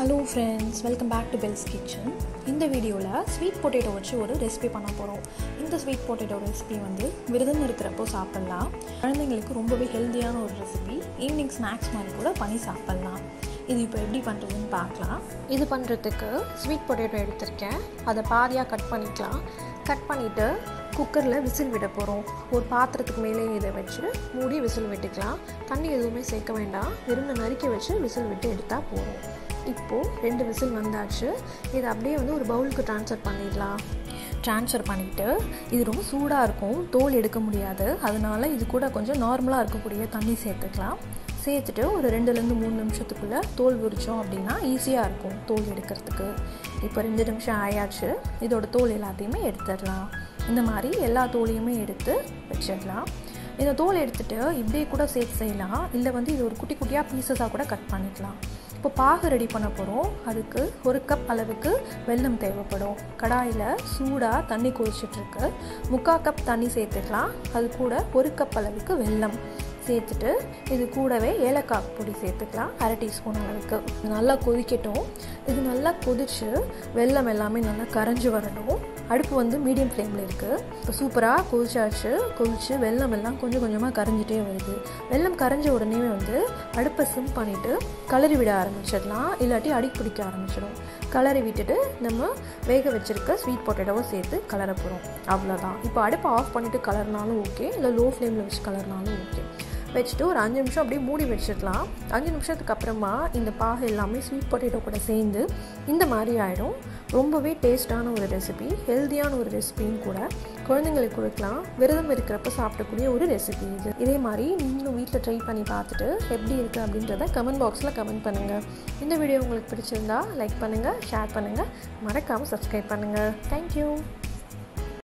hello friends welcome back to Bell's Kitchen இந்த வீடியோவில் sweet potato வச்சு ஒரு ரெசிபி பண்ண போகிறோம் இந்த ஸ்வீட் பொட்டேட்டோ ரெசிபி வந்து விரதம் இருக்கிறப்போ சாப்பிட்லாம் குழந்தைங்களுக்கு ரொம்பவே ஹெல்த்தியான ஒரு ரெசிபி ஈவினிங் ஸ்நாக்ஸ் மாதிரி கூட பண்ணி சாப்பிட்லாம் இது இப்போ எப்படி பண்ணுறதுன்னு பார்க்கலாம் இது பண்ணுறதுக்கு ஸ்வீட் பொட்டேட்டோ எடுத்திருக்கேன் அதை பாதியாக கட் பண்ணிக்கலாம் கட் பண்ணிவிட்டு குக்கரில் விசில் விட போகிறோம் ஒரு பாத்திரத்துக்கு மேலே இதை வச்சு மூடி விசில் விட்டுக்கலாம் தண்ணி எதுவுமே சேர்க்க வேண்டாம் வெறும் நறுக்கி வச்சு விசில் விட்டு எடுத்தால் போதும் இப்போது ரெண்டு விசில் வந்தாச்சு இதை அப்படியே வந்து ஒரு பவுலுக்கு ட்ரான்ஸ்ஃபர் பண்ணிடலாம் ட்ரான்ஸ்ஃபர் பண்ணிவிட்டு இது ரொம்ப சூடாக இருக்கும் தோல் எடுக்க முடியாது அதனால இது கூட கொஞ்சம் நார்மலாக இருக்கக்கூடிய தண்ணி சேர்த்துக்கலாம் சேர்த்துட்டு ஒரு ரெண்டுலேருந்து மூணு நிமிஷத்துக்குள்ளே தோல் உரித்தோம் அப்படின்னா ஈஸியாக இருக்கும் தோல் எடுக்கிறதுக்கு இப்போ ரெண்டு நிமிஷம் ஆயாச்சு இதோட தோல் எல்லாத்தையுமே எடுத்துடலாம் இந்த மாதிரி எல்லா தோலையுமே எடுத்து வச்சிடலாம் இந்த தோல் எடுத்துகிட்டு இப்படியே கூட சேர்த்து செய்யலாம் இல்லை வந்து இது ஒரு குட்டி குட்டியாக பீசஸாக கூட கட் பண்ணிக்கலாம் இப்போ பாகு ரெடி பண்ண போகிறோம் அதுக்கு ஒரு கப் அளவுக்கு வெல்லம் தேவைப்படும் கடாயில் சூடாக தண்ணி கொதிச்சிட்ருக்கு முக்கால் கப் தண்ணி சேர்த்துக்கலாம் அது கூட ஒரு கப் அளவுக்கு வெல்லம் சேர்த்துட்டு இது கூடவே ஏலக்காய் பொடி சேர்த்துக்கலாம் அரை டீஸ்பூன் அளவுக்கு நல்லா கொதிக்கட்டும் இது நல்லா கொதிச்சு வெல்லம் எல்லாமே நல்லா கரைஞ்சி வரணும் அடுப்பு வந்து மீடியம் ஃப்ளேமில் இருக்குது இப்போ சூப்பராக கொதிச்சாச்சு கொதிச்சு வெல்லம் எல்லாம் கொஞ்சம் கொஞ்சமாக கரைஞ்சிட்டே வருது வெல்லம் கரைஞ்ச உடனே வந்து அடுப்பை சிம் பண்ணிவிட்டு கலரி விட ஆரம்பிச்சிடலாம் இல்லாட்டி அடி பிடிக்க ஆரம்பிச்சிடும் கலரி விட்டுட்டு நம்ம வேக வச்சுருக்க ஸ்வீட் பொட்டேட்டோவை சேர்த்து கலர போகிறோம் அவ்வளோதான் இப்போ அடுப்பை ஆஃப் பண்ணிவிட்டு கலர்னாலும் ஓகே இல்லை லோ ஃப்ளேமில் வச்சு கலர்னாலும் ஓகே வச்சுட்டு ஒரு அஞ்சு நிமிஷம் அப்படியே மூடி வச்சிடலாம் அஞ்சு நிமிஷத்துக்கு அப்புறமா இந்த பாகு எல்லாமே ஸ்வீட் பொட்டேட்டோ கூட சேர்ந்து இந்த மாதிரி ஆகிடும் ரொம்பவே டேஸ்டான ஒரு ரெசிபி ஹெல்த்தியான ஒரு ரெசிபியும் கூட குழந்தைங்களுக்கு கொடுக்கலாம் விரதம் இருக்கிறப்ப சாப்பிடக்கூடிய ஒரு ரெசிபி இது இதே மாதிரி நீங்களும் வீட்டில் ட்ரை பண்ணி பார்த்துட்டு எப்படி இருக்குது அப்படின்றத கமெண்ட் பாக்ஸில் கமெண்ட் பண்ணுங்கள் இந்த வீடியோ உங்களுக்கு பிடிச்சிருந்தா லைக் பண்ணுங்கள் ஷேர் பண்ணுங்கள் மறக்காமல் சப்ஸ்கிரைப் பண்ணுங்கள் தேங்க்யூ